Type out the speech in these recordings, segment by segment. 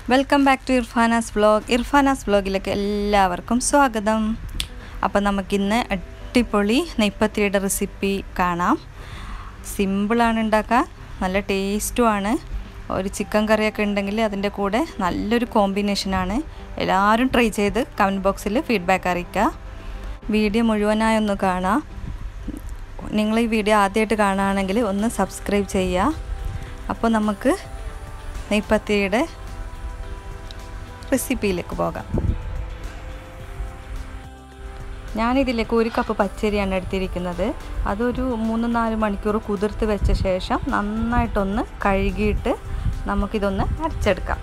welcome back to Irfana's vlog Irfana's വ്ലോഗിലേക്ക് എല്ലാവർക്കും സ്വാഗതം അപ്പോൾ നമുക്കിന്ന് അടിപൊളി നെയ്പ്പത്തിരിയുടെ റെസിപ്പി കാണാം സിമ്പിളാണ് ഉണ്ടാക്കാൻ നല്ല ടേസ്റ്റുമാണ് ഒരു ചിക്കൻ കറിയൊക്കെ ഉണ്ടെങ്കിൽ അതിൻ്റെ കൂടെ നല്ലൊരു കോമ്പിനേഷനാണ് എല്ലാവരും ട്രൈ ചെയ്ത് കമൻറ്റ് ബോക്സിൽ ഫീഡ്ബാക്ക് അറിയിക്കുക വീഡിയോ മുഴുവനായൊന്ന് കാണാം നിങ്ങൾ ഈ വീഡിയോ ആദ്യമായിട്ട് കാണുകയാണെങ്കിൽ ഒന്ന് സബ്സ്ക്രൈബ് ചെയ്യുക അപ്പോൾ നമുക്ക് നെയ്പ്പത്തിരിയുടെ റെസിപ്പിയിലേക്ക് പോകാം ഞാനിതിലേക്ക് ഒരു കപ്പ് പച്ചരിയാണ് എടുത്തിരിക്കുന്നത് അതൊരു മൂന്ന് നാല് മണിക്കൂർ കുതിർത്ത് വെച്ച ശേഷം നന്നായിട്ടൊന്ന് കഴുകിയിട്ട് നമുക്കിതൊന്ന് അരച്ചെടുക്കാം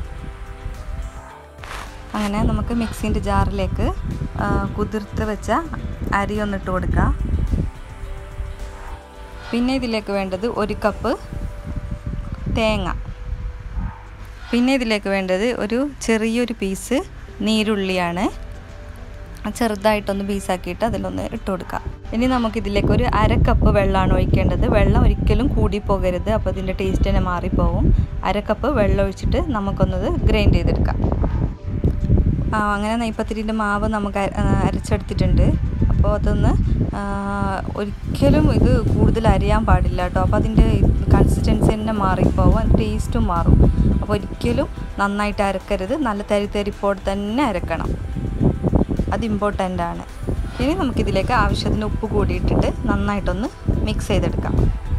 അങ്ങനെ നമുക്ക് മിക്സിൻ്റെ ജാറിലേക്ക് കുതിർത്ത് വെച്ച അരി ഒന്നിട്ട് കൊടുക്കാം പിന്നെ ഇതിലേക്ക് വേണ്ടത് ഒരു കപ്പ് തേങ്ങ പിന്നെ ഇതിലേക്ക് വേണ്ടത് ഒരു ചെറിയൊരു പീസ് നീരുള്ളിയാണ് ചെറുതായിട്ടൊന്ന് പീസാക്കിയിട്ട് അതിലൊന്ന് ഇട്ട് കൊടുക്കാം ഇനി നമുക്കിതിലേക്ക് ഒരു അര കപ്പ് വെള്ളമാണ് ഒഴിക്കേണ്ടത് വെള്ളം ഒരിക്കലും കൂടി പോകരുത് അപ്പോൾ ഇതിൻ്റെ ടേസ്റ്റ് തന്നെ മാറിപ്പോവും അര കപ്പ് വെള്ളം ഒഴിച്ചിട്ട് നമുക്കൊന്നത് ഗ്രൈൻഡ് ചെയ്തെടുക്കാം അങ്ങനെ നെയ്പ്പത്തിരിൻ്റെ മാവ് നമുക്ക് അരച്ചെടുത്തിട്ടുണ്ട് അപ്പോൾ അതൊന്ന് ഒരിക്കലും ഇത് കൂടുതൽ അരിയാൻ പാടില്ല കേട്ടോ അപ്പോൾ അതിൻ്റെ കൺസിസ്റ്റൻസി തന്നെ മാറിപ്പോവും ടേസ്റ്റും മാറും അപ്പോൾ ഒരിക്കലും നന്നായിട്ട് അരക്കരുത് നല്ല തരി തരിപ്പോടെ തന്നെ അരക്കണം അത് ഇമ്പോർട്ടൻ്റ് ആണ് ഇനി നമുക്കിതിലേക്ക് ആവശ്യത്തിന് ഉപ്പ് കൂടി ഇട്ടിട്ട് നന്നായിട്ടൊന്ന് മിക്സ് ചെയ്തെടുക്കാം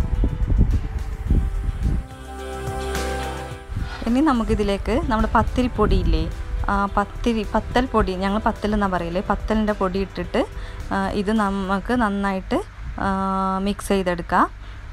ഇനി നമുക്കിതിലേക്ക് നമ്മുടെ പത്തിരിപ്പൊടി ഇല്ലേ പത്തിരി പത്തൽ പൊടി ഞങ്ങൾ പത്തൽ എന്നാണ് പറയല് പത്തലിൻ്റെ പൊടി ഇട്ടിട്ട് ഇത് നമുക്ക് നന്നായിട്ട് മിക്സ് ചെയ്തെടുക്കാം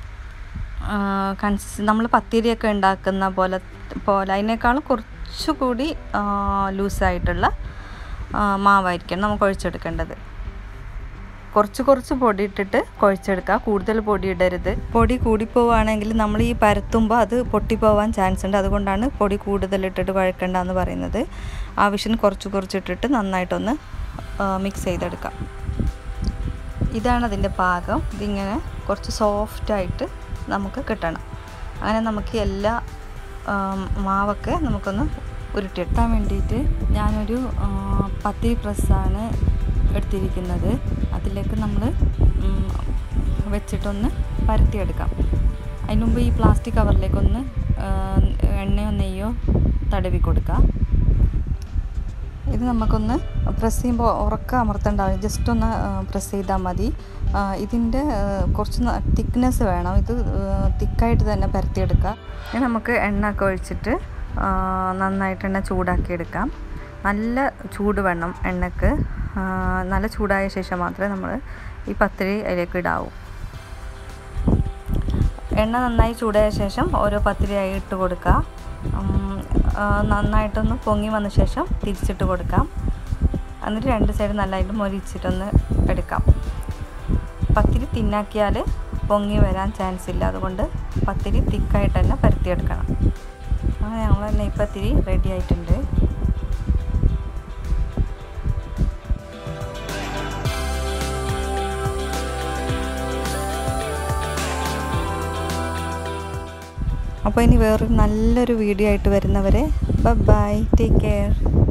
കൺസിസ് നമ്മൾ പത്തിരിയൊക്കെ ഉണ്ടാക്കുന്ന പോലെ പോലെ അതിനേക്കാളും കുറച്ചുകൂടി ലൂസായിട്ടുള്ള മാവായിരിക്കണം നമുക്ക് കുഴച്ചെടുക്കേണ്ടത് കുറച്ച് കുറച്ച് പൊടി ഇട്ടിട്ട് കുഴച്ചെടുക്കുക കൂടുതൽ പൊടി ഇടരുത് പൊടി കൂടിപ്പോവുകയാണെങ്കിൽ നമ്മൾ ഈ പരത്തുമ്പോൾ അത് പൊട്ടിപ്പോവാൻ ചാൻസ് ഉണ്ട് അതുകൊണ്ടാണ് പൊടി കൂടുതൽ ഇട്ടിട്ട് കുഴക്കേണ്ടതെന്ന് പറയുന്നത് ആവശ്യത്തിന് കുറച്ച് കുറച്ചിട്ടിട്ട് നന്നായിട്ടൊന്ന് മിക്സ് ചെയ്തെടുക്കാം ഇതാണ് അതിൻ്റെ പാകം ഇതിങ്ങനെ കുറച്ച് സോഫ്റ്റായിട്ട് നമുക്ക് കിട്ടണം അങ്ങനെ നമുക്ക് എല്ലാ മാവൊക്കെ നമുക്കൊന്ന് ഉരുട്ടിയെടുക്കാൻ വേണ്ടിയിട്ട് ഞാനൊരു പത്തിരി പ്രസ്സാണ് എടുത്തിരിക്കുന്നത് അതിലേക്ക് നമ്മൾ വെച്ചിട്ടൊന്ന് പരത്തിയെടുക്കാം അതിന് മുമ്പ് ഈ പ്ലാസ്റ്റിക് കവറിലേക്കൊന്ന് എണ്ണയോ നെയ്യോ തടവി കൊടുക്കാം ഇത് നമുക്കൊന്ന് പ്രസ് ചെയ്യുമ്പോൾ ഉറക്കം അമർത്തേണ്ടാവും ജസ്റ്റ് ഒന്ന് പ്രസ് ചെയ്താൽ മതി ഇതിൻ്റെ കുറച്ച് തിക്നെസ് വേണം ഇത് തിക്കായിട്ട് തന്നെ പരത്തിയെടുക്കുക ഇനി നമുക്ക് എണ്ണ ഒക്കെ ഒഴിച്ചിട്ട് നന്നായിട്ട് എണ്ണ ചൂടാക്കിയെടുക്കാം നല്ല ചൂട് വേണം എണ്ണക്ക് നല്ല ചൂടായ ശേഷം മാത്രമേ നമ്മൾ ഈ പത്തിരി അതിലേക്ക് ഇടാവൂ എണ്ണ നന്നായി ചൂടായ ശേഷം ഓരോ പത്തിരിയായി ഇട്ട് കൊടുക്കുക നന്നായിട്ടൊന്ന് പൊങ്ങി വന്ന ശേഷം തിരിച്ചിട്ട് കൊടുക്കാം എന്നിട്ട് രണ്ട് സൈഡ് നല്ലതായിട്ട് മൊരിച്ചിട്ടൊന്ന് എടുക്കാം പത്തിരി തിന്നാക്കിയാൽ പൊങ്ങി വരാൻ ചാൻസ് ഇല്ല അതുകൊണ്ട് പത്തിരി തിക്കായിട്ട് തന്നെ പരത്തിയെടുക്കണം അങ്ങനെ ഞങ്ങൾ നെയ്പ്പത്തിരി റെഡി ആയിട്ടുണ്ട് അപ്പോൾ ഇനി വേറൊരു നല്ലൊരു വീഡിയോ ആയിട്ട് വരുന്നവരെ ബൈ ടേക്ക് കെയർ